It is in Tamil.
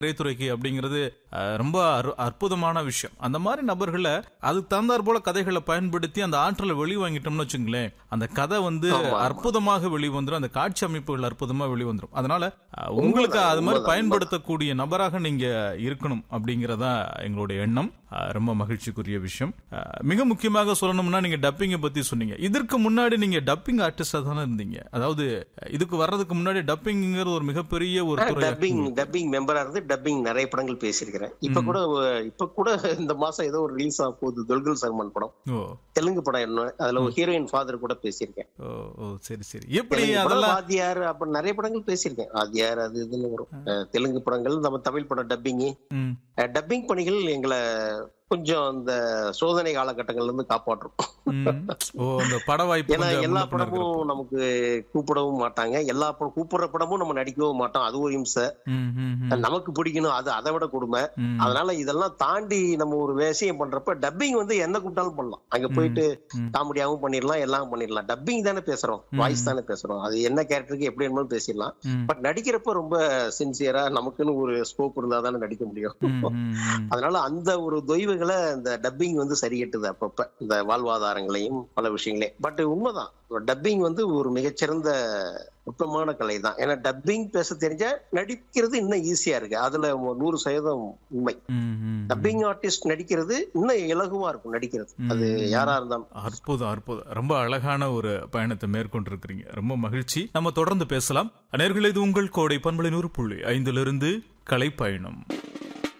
திரைத்துறைக்கு அப்படிங்கிறது அஹ், ரொம்ப அற்பு- அற்புதமான விஷயம் அந்த மாதிரி நபர்களை அதுக்கு தகுந்தாற் போல கதைகளை பயன்படுத்தி அந்த ஆற்றலை வெளிவாங்கிட்டோம்னு வச்சுங்களேன் அந்த கதை வந்து அற்புதமாக வெளிவந்துரும் அந்த காட்சி அமைப்புகள் அற்புதமா வெளிவந்துரும் அதனால அஹ், உங்களுக்கு அது மாதிரி பயன்படுத்தக்கூடிய நபராக நீங்க இருக்கணும் அப்படிங்கறதா எங்களுடைய எண்ணம் அஹ், ரொம்ப மகிழ்ச்சிக்குரிய விஷயம் அஹ், மிக முக்கியமாக சொல்லணும்னா நீங்க டப்பிங்கை பத்தி சொன்னீங்க இதற்கு முன்னாடி நீங்க டப்பிங் ஆர்டிஸ்டா தானே இருந்தீங்க அதாவது இதுக்கு வர்றதுக்கு முன்னாடி டப்பிங்கிறது ஒரு மிகப்பெரிய ஒரு துறை டப்பிங் டப்பிங் மெம்பரா இருந்து டப்பிங் நிறைய படங்கள் பேசியிருக்கிறேன் இப்ப கூட அஹ், இப்ப கூட இந்த மாசம் ஏதோ ஒரு ரிலீஸ் ஆக போகுது துல்கல் சல்மான் படம் ஓ தெலுங்கு படம் என்ன அதுல ஒரு ஹீரோயின் ஃபாதர் கூட பேசியிருக்கேன் ஓ ஓ சரி சரி எப்படி தெலுங்கு படம், அதெல்லாம் வாத்தியார் அப்ப நிறைய படங்கள் பேசியிருக்கேன் வாத்தியார் அது இதுன்னு வரும் அஹ், தெலுங்கு படங்கள் நம்ம தமிழ் படம் டப்பிங் ம், டப்பிங் பணிகள் எங்களை கொஞ்சம் அந்த சோதனை காலகட்டங்கள்ல இருந்து காப்பாற்றும் ம். ஓ அந்த பட வாய்ப்பு ஏன்னா கொஞ்சம் எல்லா முன்ன பின்ன இருக்கிறப்போ. படமும் நமக்கு கூப்பிடவும் மாட்டாங்க எல்லா படம் கூப்பிடுற படமும் நம்ம நடிக்கவும் மாட்டோம் அது ஒரு இம்சை ம், ம், ம், நமக்கு பிடிக்கணும் அது அதை விட கொடுமை ம். அதனால இதெல்லாம் தாண்டி நம்ம ஒரு விஷயம் பண்றப்ப டப்பிங் வந்து என்ன கூப்பிட்டாலும் பண்ணலாம் அங்க போயிட்டு ம். காமெடியாவும் பண்ணிடலாம் எல்லாம் பண்ணிடலாம் டப்பிங் தானே பேசுறோம் வாய்ஸ் தானே பேசுறோம் அது என்ன கேரக்டருக்கு எப்படி வேணுமாலும் பேசிடலாம் ம். பட் நடிக்கிறப்ப ரொம்ப சின்சியரா நமக்குன்னு ஒரு ஸ்கோப் இருந்தா தானே நடிக்க முடியும் ம், ம், ம். அதனால அந்த ஒரு தொய்வுகளை இந்த டப்பிங் வந்து சரி கட்டுது அப்பப்ப இந்த வாழ்வாதாரங்களையும் பல விஷயங்களையும் பட் உண்மைதான் டப்பிங் வந்து ஒரு மிகச்சிறந்த நுட்பமான கலை தான் ஏன்னா டப்பிங் பேச தெரிஞ்சா நடிக்கிறது இன்னும் ஈஸியா இருக்கு அதுல நூறு சதவீதம் உண்மை ம், ம். டப்பிங் ஆர்டிஸ்ட் நடிக்கிறது இன்னும் இலகுவா இருக்கும் நடிக்கிறது அது யாரா இருந்தாலும் அற்புதம் அற்புதம் ரொம்ப அழகான ஒரு பயணத்தை மேற்கொண்டிருக்கிறீங்க ரொம்ப மகிழ்ச்சி நம்ம தொடர்ந்து பேசலாம் நேயர்களே இது உங்கள் கோடை பண்பலை நூறு புள்ளி ஐந்திலிருந்து கலை பயணம்